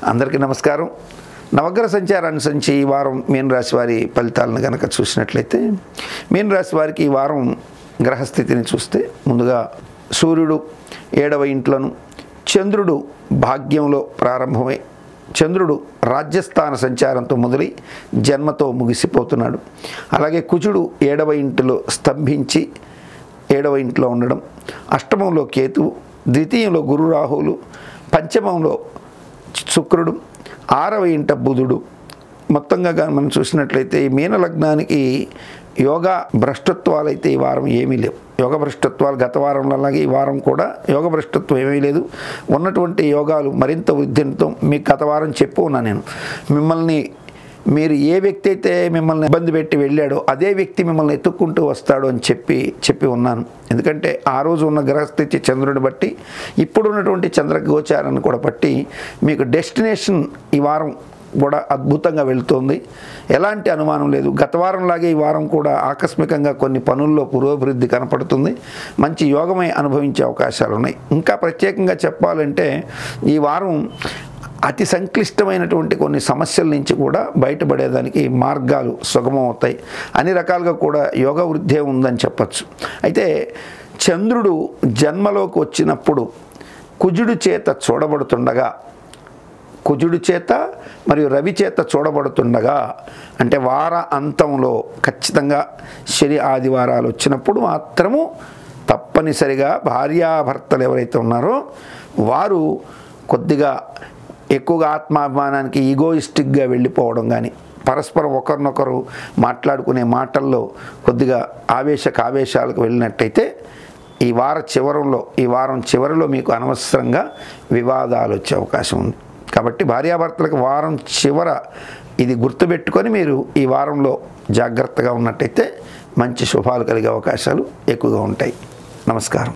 అందరికీ నమస్కారం నవగ్రహ సంచారాన్ని సంచి ఈ వారం మీన రాశి వారి ఫలితాలను కనుక చూసినట్లయితే మీన రాశి వారికి ఈ వారం గ్రహస్థితిని చూస్తే ముందుగా సూర్యుడు ఏడవ ఇంట్లోను చంద్రుడు భాగ్యంలో ప్రారంభమై చంద్రుడు రాజ్యస్థాన సంచారంతో మొదలై జన్మతో ముగిసిపోతున్నాడు అలాగే కుజుడు ఏడవ ఇంటిలో స్తంభించి ఏడవ ఇంట్లో ఉండడం అష్టమంలో కేతువు ద్వితీయంలో గురు రాహువులు పంచమంలో శుక్రుడు ఆరవ ఇంట బుధుడు మొత్తంగా కానీ మనం చూసినట్లయితే ఈ మీన లగ్నానికి యోగా భ్రష్టత్వాలు అయితే ఈ వారం ఏమీ లేవు యోగ భ్రష్టత్వాలు గత వారంలో అలాగే ఈ వారం కూడా యోగ భ్రష్టత్వం ఏమీ లేదు ఉన్నటువంటి యోగాలు మరింత వృద్ధితో మీకు గత వారం చెప్పు ఉన్నా నేను మిమ్మల్ని మీరు ఏ వ్యక్తి అయితే మిమ్మల్ని ఇబ్బంది పెట్టి వెళ్ళాడో అదే వ్యక్తి మిమ్మల్ని ఎత్తుక్కుంటూ వస్తాడు అని చెప్పి చెప్పి ఉన్నాను ఎందుకంటే ఆ రోజు ఉన్న గ్రహస్థితి చంద్రుడిని బట్టి ఇప్పుడు ఉన్నటువంటి చంద్ర గోచారాన్ని కూడా బట్టి మీకు డెస్టినేషన్ ఈ వారం కూడా అద్భుతంగా వెళ్తుంది ఎలాంటి అనుమానం లేదు గత వారంలాగే ఈ వారం కూడా ఆకస్మికంగా కొన్ని పనుల్లో పురోభివృద్ధి కనపడుతుంది మంచి యోగమై అనుభవించే అవకాశాలు ఉన్నాయి ఇంకా ప్రత్యేకంగా చెప్పాలంటే ఈ వారం అతి సంక్లిష్టమైనటువంటి కొన్ని సమస్యల నుంచి కూడా బయటపడేదానికి మార్గాలు సుగమం అవుతాయి అన్ని రకాలుగా కూడా యోగ వృద్ధి ఉందని చెప్పచ్చు అయితే చంద్రుడు జన్మలోకి వచ్చినప్పుడు కుజుడు చేత చూడబడుతుండగా కుజుడి చేత మరియు రవి చేత చూడబడుతుండగా అంటే వార అంతంలో ఖచ్చితంగా శని ఆదివారాలు వచ్చినప్పుడు మాత్రము తప్పనిసరిగా భార్యాభర్తలు ఎవరైతే ఉన్నారో వారు కొద్దిగా ఎక్కువగా ఆత్మాభిమానానికి ఈగోయిస్టిక్గా వెళ్ళిపోవడం కానీ పరస్పరం ఒకరినొకరు మాట్లాడుకునే మాటల్లో కొద్దిగా ఆవేశక ఆవేశాలకు వెళ్ళినట్టయితే ఈ వార చివరంలో ఈ వారం చివరిలో మీకు అనవసరంగా వివాదాలు వచ్చే అవకాశం ఉంది కాబట్టి భార్యాభర్తలకు వారం చివర ఇది గుర్తుపెట్టుకొని మీరు ఈ వారంలో జాగ్రత్తగా ఉన్నట్టయితే మంచి శుభాలు కలిగే అవకాశాలు ఎక్కువగా ఉంటాయి నమస్కారం